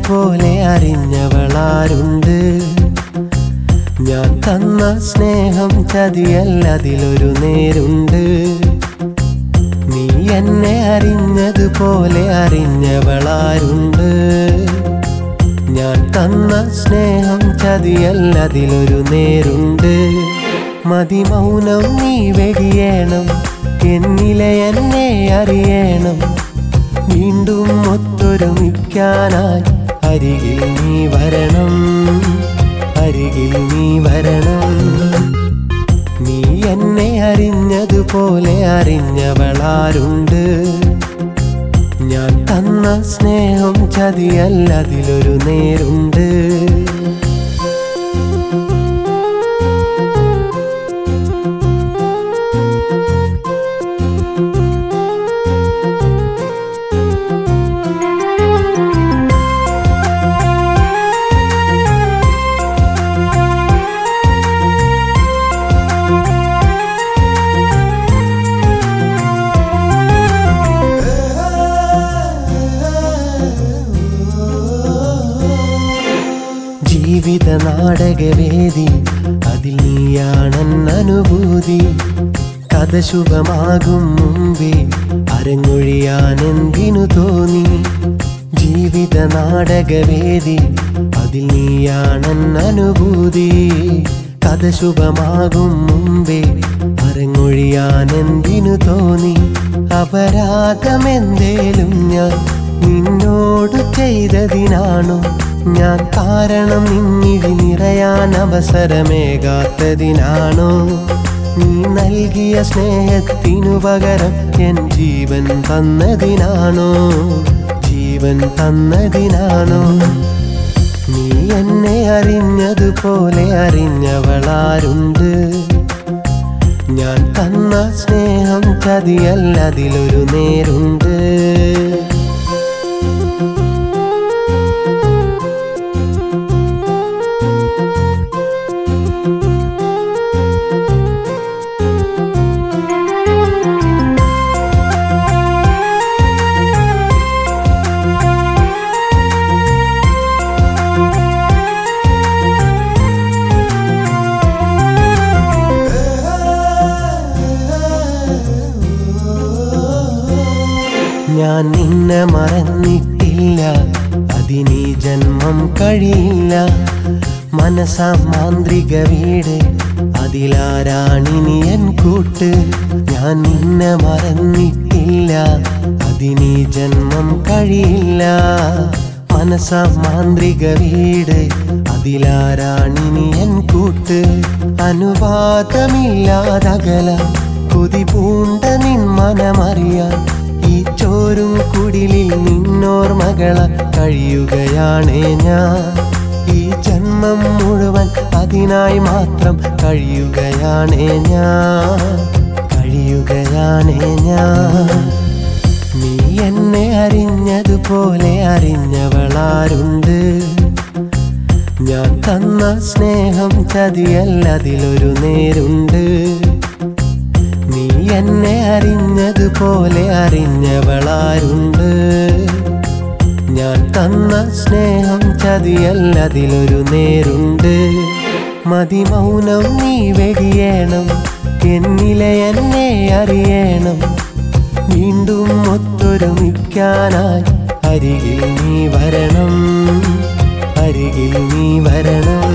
അറിഞ്ഞതുപോലെ അറിഞ്ഞവളാരുണ്ട് ഞാൻ തന്ന സ്നേഹം ചതിയല്ലതിലൊരു നേരുണ്ട് നീ എന്നെ അറിഞ്ഞതുപോലെ അറിഞ്ഞവളാരുണ്ട് ഞാൻ തന്ന സ്നേഹം ചതിയല്ലതിലൊരു നേരുണ്ട് മതിമൗനം നീ വെടിയേണം എന്നിലെ എന്നെ അറിയണം വീണ്ടും ഒത്തൊരുമിക്കാനായി അരികിൽ നീ വരണം അരികിൽ നീ വരണം നീ എന്നെ അറിഞ്ഞതുപോലെ അറിഞ്ഞവളാരുണ്ട് ഞാൻ തന്ന സ്നേഹം ചതിയല്ലതിലൊരു നേരുണ്ട് ജീവിത നാടകവേദി അതിൽ നീയാണെൻ അനുഭൂതി കഥ ശുഭമാകും മുമ്പേ അരങ്ങൊഴിയാൻ എന്തിനു തോന്നി ജീവിത നാടകവേദി അതിൽ നീയാണെൻ അനുഭൂതി കഥ ശുഭമാകും മുമ്പേ അരങ്ങൊഴിയാൻ എന്തിനു തോന്നി അപരാധമെന്തേലും ഞാൻ നിന്നോട് ചെയ്തതിനാണോ ഞാൻ കാരണം നിന്നിഴി നിറയാൻ അവസരമേകാത്തതിനാണോ നീ നൽകിയ സ്നേഹത്തിനു പകരം എൻ ജീവൻ തന്നതിനാണോ ജീവൻ തന്നതിനാണോ നീ എന്നെ അറിഞ്ഞതുപോലെ അറിഞ്ഞവളാരുണ്ട് ഞാൻ തന്ന സ്നേഹം ചതിയല്ലതിലൊരു നേരുണ്ട് ഞാൻ നിന്നെ മറന്നിട്ടില്ല അതിനീ ജന്മം കഴിയില്ല മനസ്സാ മാന്ത്രിക വീട് അതിലാരാണിനി എൻ കൂട്ട് ഞാൻ നിന്നെ മറന്നിട്ടില്ല അതിനീ ജന്മം കഴിയില്ല മനസ്സാ മാന്ത്രിക വീട് അതിലാരാണിനി എൻ കൂട്ട് അനുവാദമില്ലാതകല കൊതി പൂണ്ട നിൻ മനമറിയാൻ ഈ ചോരും കുടിലിൽ നിന്നോർമകള കഴിയുകയാണേ ഞാൻ ഈ ജന്മം മുഴുവൻ അതിനായി മാത്രം കഴിയുകയാണേ ഞാൻ കഴിയുകയാണേ ഞാൻ നീ എന്നെ അറിഞ്ഞതുപോലെ അറിഞ്ഞവളാരുണ്ട് ഞാൻ തന്ന സ്നേഹം ചതിയല്ലതിലൊരു നേരുണ്ട് നീ എന്നെ അറിഞ്ഞതുപോലെ അറിഞ്ഞവളാരുണ്ട് ഞാൻ തന്ന സ്നേഹം ചതിയല്ലതിലൊരു നേരുണ്ട് മതിമൗനം നീ വെടിയേണം എന്നിലെ എന്നെ അറിയണം വീണ്ടും ഒത്തൊരുമിക്കാനായി അരികിൽ നീ വരണം അരികിൽ നീ വരണം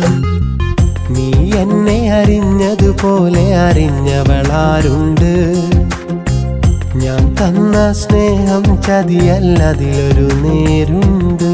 നീ എന്നെ അറിഞ്ഞതുപോലെ അറിഞ്ഞവളാരുണ്ട് ഞാൻ തന്ന സ്നേഹം ചതിയല്ലതിലൊരു നേരുണ്ട്